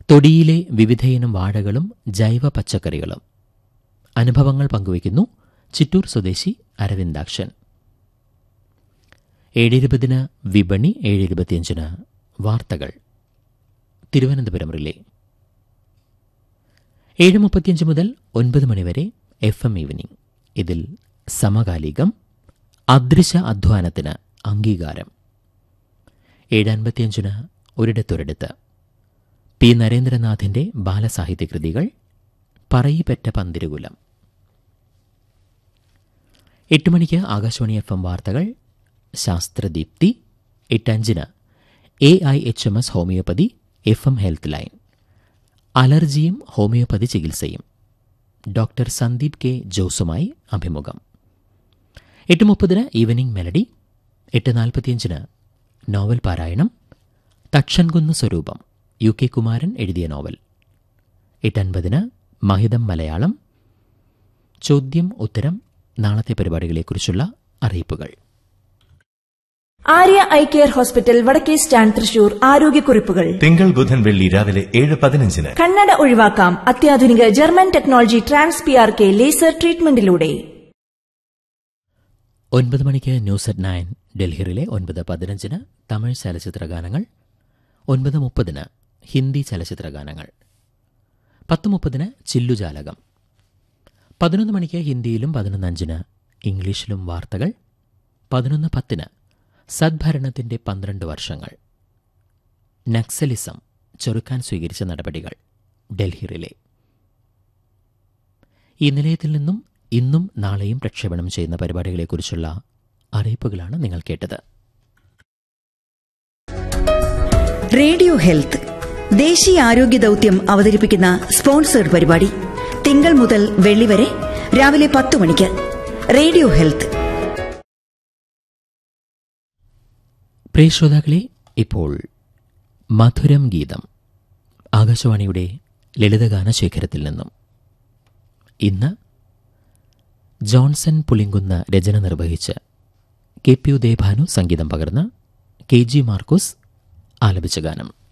തൊടിയിലെ വിവിധയിനം വാഴകളും ജൈവ പച്ചക്കറികളും അനുഭവങ്ങൾ പങ്കുവയ്ക്കുന്നു ചിറ്റൂർ സ്വദേശി അരവിന്ദാക്ഷൻ ഏഴിരുപതിന് വിപണി ഏഴിരുപത്തിയഞ്ചിന് വാർത്തകൾ തിരുവനന്തപുരം റിലേ ഏഴ് മുപ്പത്തിയഞ്ച് മുതൽ ഒൻപത് മണിവരെ എഫ് എം ഈവനിംഗ് ഇതിൽ സമകാലികം അദൃശ്യ അധ്വാനത്തിന് അംഗീകാരം ഏഴ് അൻപത്തിയഞ്ചിന് ഒരിടത്തൊരിടത്ത് പി നരേന്ദ്രനാഥിന്റെ ബാലസാഹിത്യകൃതികൾ പറയിപ്പറ്റ പന്തിരുകുലം എട്ട് മണിക്ക് ആകാശവാണി എഫ് എം വാർത്തകൾ ശാസ്ത്രദീപ്തി എട്ടഞ്ചിന് A I H M S homoeopathy F M health line അലർജിയും ഹോമിയോപ്പതി ചികിത്സയും ഡോക്ടർ സന്ദീപ് കെ ജോസുമായി അഭിമുഖം എട്ട് മുപ്പതിന് ഈവനിംഗ് മെലഡി എട്ട് നാൽപ്പത്തിയഞ്ചിന് നോവൽ പാരായണം തക്ഷൻകുന്ന് സ്വരൂപം യു കെ കുമാരൻ എഴുതിയ നോവൽ എട്ടൻപതിന് മഹിതം മലയാളം ചോദ്യം ഉത്തരം നാളത്തെ പരിപാടികളെക്കുറിച്ചുള്ള അറിയിപ്പുകൾ ആര്യ ഐ കെയർ ഹോസ്പിറ്റൽ വടക്കേ സ്റ്റാൻഡ് തൃശൂർ ആരോഗ്യക്കുറിപ്പുകൾ തിങ്കൾ ബുധൻ വെള്ളി രാവിലെ ഏഴ് പതിനഞ്ചിന് കണ്ണട ഒഴിവാക്കാം അത്യാധുനിക German technology trans P R K laser ട്രീറ്റ്മെന്റിലൂടെ ഒൻപത് മണിക്ക് ന്യൂസ് അറ്റ് നയൻ ഡൽഹിയിലെ ഒൻപത് പതിനഞ്ചിന് തമിഴ് ചലച്ചിത്ര ഗാനങ്ങൾ ഒൻപത് മുപ്പതിന് ഹിന്ദി ചലച്ചിത്ര ഗാനങ്ങൾ പത്ത് മുപ്പതിന് ചില്ലുജാലകം പതിനൊന്ന് മണിക്ക് ഹിന്ദിയിലും പതിനൊന്ന് അഞ്ചിന് ഇംഗ്ലീഷിലും വാർത്തകൾ പതിനൊന്ന് പത്തിന് സദ്ഭരണത്തിന്റെ പന്ത്രണ്ട് വർഷങ്ങൾ നക്സലിസം ചെറുക്കാൻ സ്വീകരിച്ച നടപടികൾ ഡൽഹി റിലേ ഈ നിലയത്തിൽ നിന്നും ഇന്നും നാളെയും പ്രക്ഷേപണം ചെയ്യുന്ന പരിപാടികളെക്കുറിച്ചുള്ള അറിയിപ്പുകളാണ് നിങ്ങൾ കേട്ടത് റേഡിയോ ഹെൽത്ത് ദേശീയ ആരോഗ്യ ദൗത്യം അവതരിപ്പിക്കുന്ന സ്പോൺസേഡ് പരിപാടി തിങ്കൾ മുതൽ വെള്ളി വരെ രാവിലെ പത്ത് മണിക്ക് റേഡിയോ ഹെൽത്ത് പ്രിയ ശ്രോതാക്കളെ ഇപ്പോൾ മധുരം ഗീതം ആകാശവാണിയുടെ ലളിതഗാന ശേഖരത്തിൽ നിന്നും ഇന്ന് ജോൺസൺ പുളിങ്കുന്ന് രചന നിർവഹിച്ച് കെ പി ഉദയഭാനു സംഗീതം പകർന്ന് കെ ജി മാർക്കോസ് ആലപിച്ച ഗാനം